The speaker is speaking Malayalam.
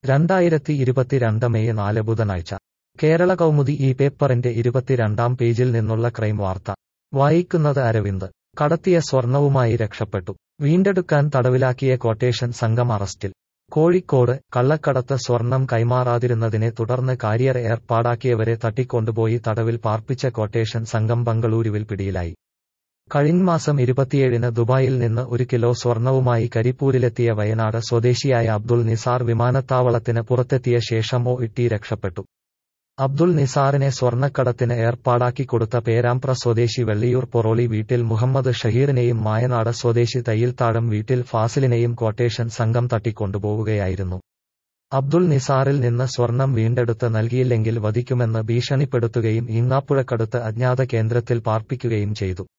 രണ്ടായിരത്തി ഇരുപത്തിരണ്ട് മെയ് നാല് ബുധനാഴ്ച കേരള കൗമുദി ഈ പേപ്പറിന്റെ ഇരുപത്തിരണ്ടാം പേജിൽ നിന്നുള്ള ക്രൈം വാർത്ത വായിക്കുന്നത് അരവിന്ദ് കടത്തിയ സ്വർണവുമായി രക്ഷപ്പെട്ടു വീണ്ടെടുക്കാൻ തടവിലാക്കിയ ക്വട്ടേഷൻ സംഘം അറസ്റ്റിൽ കോഴിക്കോട് കള്ളക്കടത്ത് സ്വർണം കൈമാറാതിരുന്നതിനെ തുടർന്ന് കാരിയർ ഏർപ്പാടാക്കിയവരെ തട്ടിക്കൊണ്ടുപോയി തടവിൽ പാർപ്പിച്ച ക്വട്ടേഷൻ സംഘം ബംഗളൂരുവിൽ പിടിയിലായി കഴിഞ്ഞ മാസം ഇരുപത്തിയേഴിന് ദുബായിൽ നിന്ന് ഒരു കിലോ സ്വർണവുമായി കരിപ്പൂരിലെത്തിയ വയനാട് സ്വദേശിയായ അബ്ദുൾ നിസാർ വിമാനത്താവളത്തിന് പുറത്തെത്തിയ ശേഷം ഒ ഇട്ടി രക്ഷപ്പെട്ടു അബ്ദുൾ നിസാറിനെ സ്വർണ്ണക്കടത്തിന് ഏർപ്പാടാക്കി കൊടുത്ത പേരാമ്പ്ര സ്വദേശി വെള്ളിയൂർ പൊറോളി വീട്ടിൽ മുഹമ്മദ് ഷഹീറിനെയും മായനാട് സ്വദേശി തയ്യിൽത്താഴം വീട്ടിൽ ഫാസിലിനെയും ക്വട്ടേഷൻ സംഘം തട്ടിക്കൊണ്ടുപോവുകയായിരുന്നു അബ്ദുൾ നിസാറിൽ നിന്ന് സ്വർണം വീണ്ടെടുത്ത് നൽകിയില്ലെങ്കിൽ വധിക്കുമെന്ന് ഭീഷണിപ്പെടുത്തുകയും ഈങ്ങാപ്പുഴക്കടുത്ത് അജ്ഞാത കേന്ദ്രത്തിൽ പാർപ്പിക്കുകയും ചെയ്തു